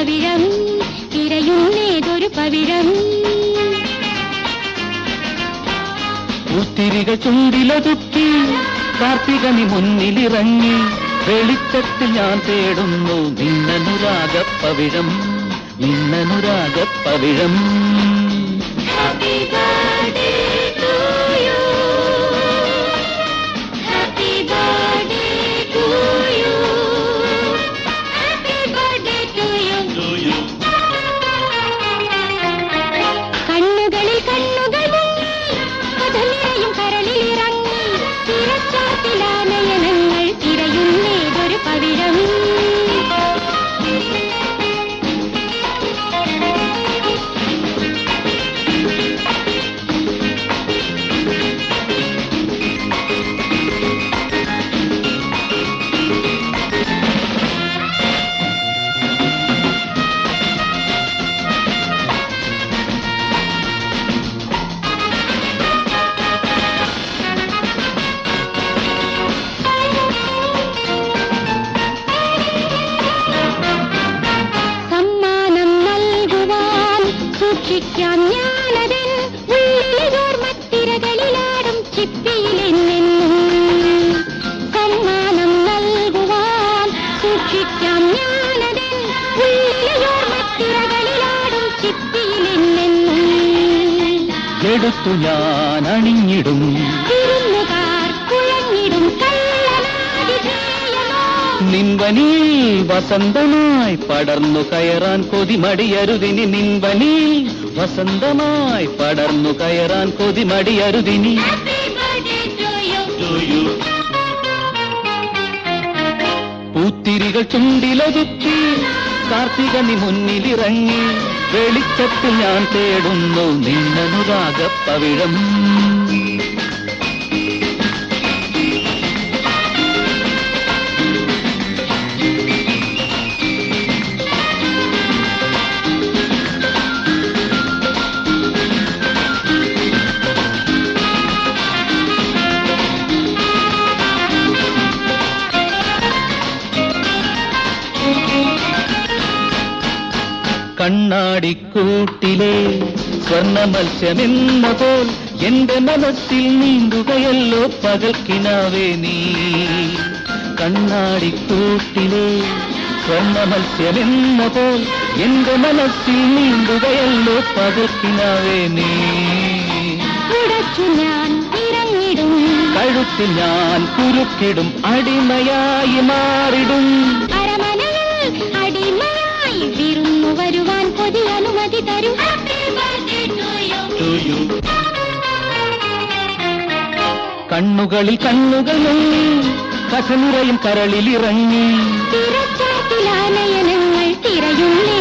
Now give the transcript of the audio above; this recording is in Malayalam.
പവിഴം തിരയുന്നേതൊരു പവിഴം പൂത്തിരികൾ ചുണ്ടിലൊതുക്കി കാർത്തികനി മുന്നിലിറങ്ങി വെളിച്ചത്തിൽ ഞാൻ തേടുന്നു നിന്നനുരാഗപ്പവിഴം നിന്നനുരാഗപ്പവിഴം Happy birthday to you. Happy birthday to you. Happy birthday to you. കണ്ണുകളിൽ കണ്ണുകൾ മുങ്ങി കഥ നിറയും കരളിൽ ഇറങ്ങി തിരച്ചാത്തിലാനയനങ്ങൾ തിരയുന്നേതൊരു പവിഴം സമ്മാനം നൽകുവാൻ സൂക്ഷിക്കാം ഞാനതിൽ ഉള്ളിലോർമത്തിരകളിലാടും ചിപ്പിയിലെന്നെന്നും സമ്മാനം നൽകുവാൻ സൂക്ഷിക്കാം ഞാനതിൽ ഉള്ളിലോർമത്തിരകളിലാടും ചിപ്പിയിലെന്നെന്നും എടുത്തു ഞാൻ അണിഞ്ഞിടും വിരുന്നുകാർ കുഴഞ്ഞിടും കള്ളനാതിധേയമോ നിൻവനിൽ വസന്തമായി പടർന്നു കയറാൻ കൊതിമടിയരുതിനി നിൻവനിൽ വസന്തമായി പടർന്നു കയറാൻ കൊതിമടിയരുതിനി Happy birthday to you. പൂത്തിരികൾ ചുണ്ടിലൊതുക്കി കാർത്തികനി മുന്നിലിറങ്ങി വെളിച്ചത്തിൽ ഞാൻ തേടുന്നു നിന്നനുരാഗപ്പവിഴം കണ്ണാടിക്കൂട്ടിലെ സ്വർണ്ണ മത്സ്യമെന്ന പോൽ എന്റെ മനസ്സിൽ നീന്തുകയല്ലോ പകൽക്കിനാവേ നീ കണ്ണാടിക്കൂട്ടിലെ സ്വർണ്ണ മത്സ്യമെന്ന പോൽ എന്റെ മനസ്സിൽ നീന്തുകയല്ലോ പകൽക്കിനാവേ നീ ഉടച്ചു ഞാൻ ഇറങ്ങിടും കഴുത്തിൽ ഞാൻ കുരുക്കിടും അടിമയായി മാറിടും അരമനയിൽ അടിമയായി വിരുന്നു വരുവാൻ കൊതി അനുമതി തരൂ കണ്ണുകളിൽ കണ്ണുകൾ മുങ്ങി കഥനിറയും കരളിലിറങ്ങി തിരച്ചാത്തിലാനയനങ്ങൾ തിരയുന്നേ